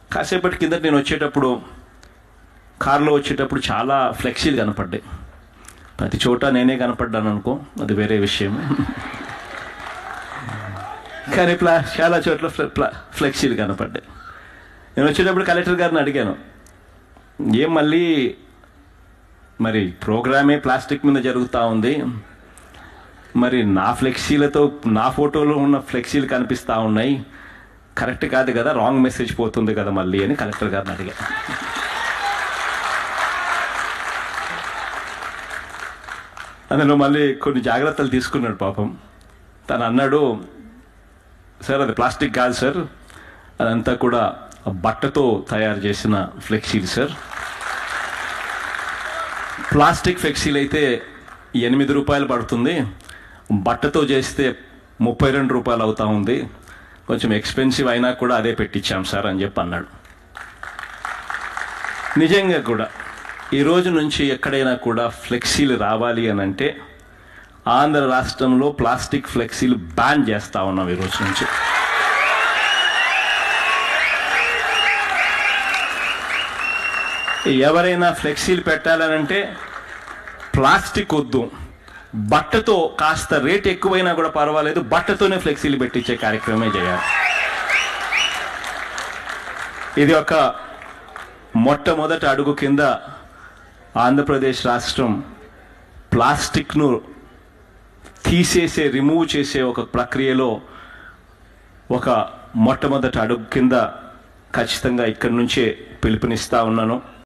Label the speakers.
Speaker 1: కాసేపటి కింద నేను వచ్చేటప్పుడు కారులో వచ్చేటప్పుడు చాలా ఫ్లెక్సీలు కనపడ్డాయి ప్రతి చోట నేనే కనపడ్డాను అనుకో అది వేరే విషయం కానీ ప్లా చాలా చోట్ల ఫ్లె- ప్లా- ఫ్లెక్సీలు కనపడ్డాయి నేను వచ్చేటప్పుడు కలెక్టర్ గారిని అడిగాను ఏం మళ్ళీ మరి ప్రోగ్రామే ప్లాస్టిక్ మీద జరుగుతూ ఉంది మరి నా ఫ్లెక్సీలతో నా ఫోటోలో ఉన్న ఫ్లెక్సీలు కనిపిస్తూ ఉన్నాయి కరెక్ట్ కాదు కదా రాంగ్ మెసేజ్ పోతుంది కదా మళ్ళీ అని కలెక్టర్ గారిని అడిగా అందులో మళ్ళీ కొన్ని జాగ్రత్తలు తీసుకున్నాడు పాపం తను అన్నాడు సార్ అది ప్లాస్టిక్ కాదు సార్ అదంతా కూడా బట్టతో తయారు చేసిన ఫ్లెక్సీలు సార్ ప్లాస్టిక్ ఫ్లెక్సీలు అయితే ఎనిమిది రూపాయలు పడుతుంది బట్టతో చేస్తే ముప్పై రెండు రూపాయలు అవుతా ఉంది కొంచెం ఎక్స్పెన్సివ్ అయినా కూడా అదే పెట్టించాం సార్ అని చెప్పి అన్నాడు నిజంగా కూడా ఈ రోజు నుంచి ఎక్కడైనా కూడా ఫ్లెక్సీలు రావాలి అని అంటే ఆంధ్ర రాష్ట్రంలో ప్లాస్టిక్ ఫ్లెక్సీలు బ్యాన్ చేస్తా ఉన్నాం ఈ రోజు నుంచి ఎవరైనా ఫ్లెక్సీలు పెట్టాలనంటే ప్లాస్టిక్ వద్దు బట్టతో కాస్త రేట్ ఎక్కువైనా కూడా పర్వాలేదు బట్టతోనే ఫ్లెక్సీలు పెట్టించే కార్యక్రమమే చేయాలి ఇది ఒక మొట్టమొదటి అడుగు కింద ఆంధ్రప్రదేశ్ రాష్ట్రం ప్లాస్టిక్ను తీసేసే రిమూవ్ చేసే ఒక ప్రక్రియలో ఒక మొట్టమొదటి అడుగు కింద ఖచ్చితంగా ఇక్కడి నుంచే పిలుపునిస్తా ఉన్నాను